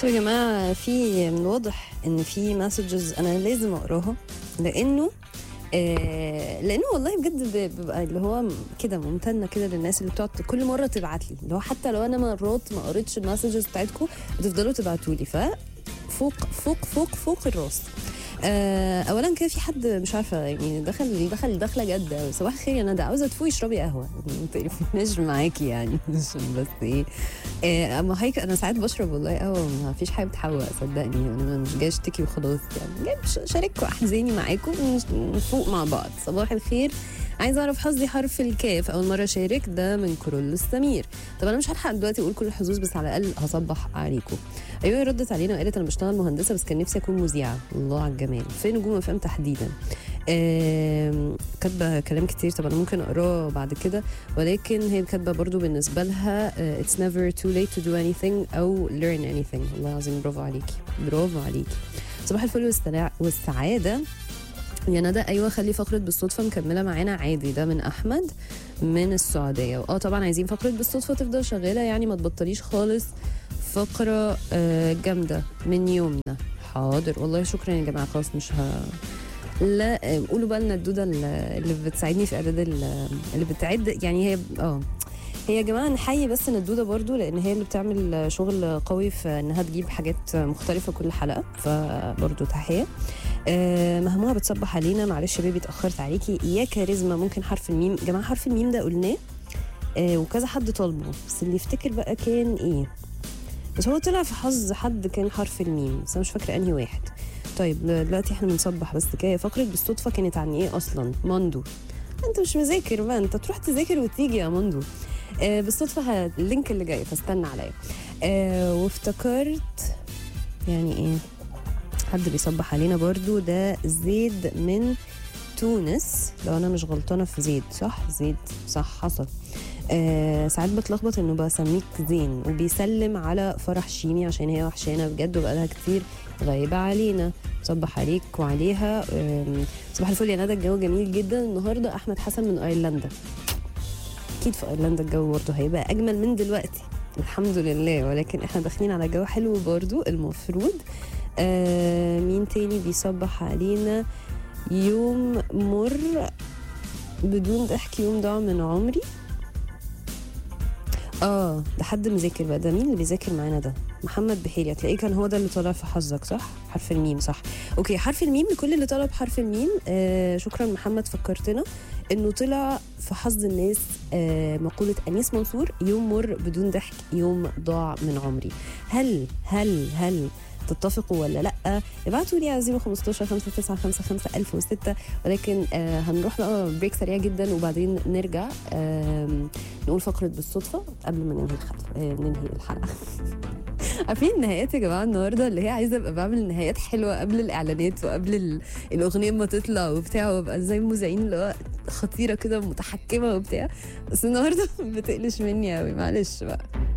طيب يا جماعه في من واضح ان في مسجز انا لازم اقراها لانه آه لانه والله بجد ب- ببقى اللي هو كده ممتنه كده للناس اللي بتقعد كل مره تبعت لي اللي هو حتى لو انا مرات ما قريتش المسجز بتاعتكم بتفضلوا تبعتوا لي ف فوق فوق فوق فوق الراس آه اولا كده في حد مش عارفه يعني دخل دخل دخله جد أوي. صباح الخير يا ندى عاوزه تفوقي اشربي قهوه يعني ما تقرفناش معاكي يعني عشان بس ايه آه، اما هيك انا ساعات بشرب والله قهوه ما فيش حاجه بتحوق صدقني انا مش جاي اشتكي وخلاص يعني جاي بش- شارككم احزاني معاكم ونش- نفوق مع بعض صباح الخير عايزه اعرف حظي حرف الكاف اول مره اشارك ده من كرول السمير طب انا مش هلحق دلوقتي اقول كل الحظوظ بس على الاقل هصبح عليكم ايوه ردت علينا وقالت انا بشتغل مهندسه بس كان نفسي اكون مذيعه الله على الجمال في نجوم افلام تحديدا آم، كاتبه كلام كتير طب انا ممكن اقراه بعد كده ولكن هي كاتبه برضو بالنسبه لها آه، it's never too late to do anything او learn anything والله العظيم برافو عليكي برافو عليكي صباح الفل والسلا- والسعاده يا ندى ايوه خلي فقره بالصدفه مكمله معانا عادي ده من احمد من السعوديه واه طبعا عايزين فقره بالصدفه تفضل شغاله يعني ما تبطليش خالص فقره آه، جامده من يومنا حاضر والله شكرا يا جماعه خلاص مش ه... لا آه، قولوا بقى لنا الدوده اللي اللي بتساعدني في اعداد ال- اللي بتعد يعني هي اه هي يا جماعه نحيي بس ندوده برضو لان هي اللي بتعمل شغل قوي في انها تجيب حاجات مختلفه كل حلقه فبرضو تحيه آه، مهموها بتصبح علينا معلش يا بيبي اتاخرت عليكي يا كاريزما ممكن حرف الميم يا جماعه حرف الميم ده قلناه آه، وكذا حد طالبه بس اللي يفتكر بقى كان ايه بس هو طلع في حظ حد كان حرف الميم بس انا مش فاكره انهي واحد طيب دلوقتي احنا بنصبح بس كده فقره بالصدفه كانت عن ايه اصلا ماندو انت مش مذاكر بقى انت تروح تذاكر وتيجي يا ماندو آه بالصدفه ه- اللينك اللي جاي فاستنى عليا آه وافتكرت يعني ايه حد بيصبح علينا برضو ده زيد من تونس لو انا مش غلطانه في زيد صح زيد صح حصل آه ساعات بتلخبط انه بسميك زين وبيسلم على فرح شيمي عشان هي وحشانه بجد وبقالها كتير غايبه علينا صبح عليك وعليها آم، صباح الفل يا ندى الجو جميل جدا النهارده احمد حسن من ايرلندا اكيد في ايرلندا الجو برضه هيبقى اجمل من دلوقتي الحمد لله ولكن احنا داخلين على جو حلو برضه المفروض آه مين تاني بيصبح علينا يوم مر بدون ضحك يوم ضاع من عمري اه ده حد مذاكر بقى ده مين اللي بيذاكر معانا ده محمد بحيري هتلاقيه كان هو ده اللي طالع في حظك صح حرف الميم صح اوكي حرف الميم لكل اللي طلب حرف الميم آه شكرا محمد فكرتنا انه طلع في حظ الناس آه مقولة انيس منصور يوم مر بدون ضحك يوم ضاع من عمري هل هل هل تتفقوا ولا لا ابعتوا لي على 015 5955 1006 ولكن آه هنروح بقى بريك سريع جدا وبعدين نرجع آه نقول فقرة بالصدفة قبل ما ننهي الحلقة آه ننهي الحلقة عارفين النهايات يا جماعه النهارده اللي هي عايزه ابقى بعمل نهايات حلوه قبل الاعلانات وقبل ال- الاغنيه ما تطلع وبتاع وابقى زي المذيعين اللي هو خطيره كده متحكمه وبتاع بس النهارده بتقلش مني قوي معلش بقى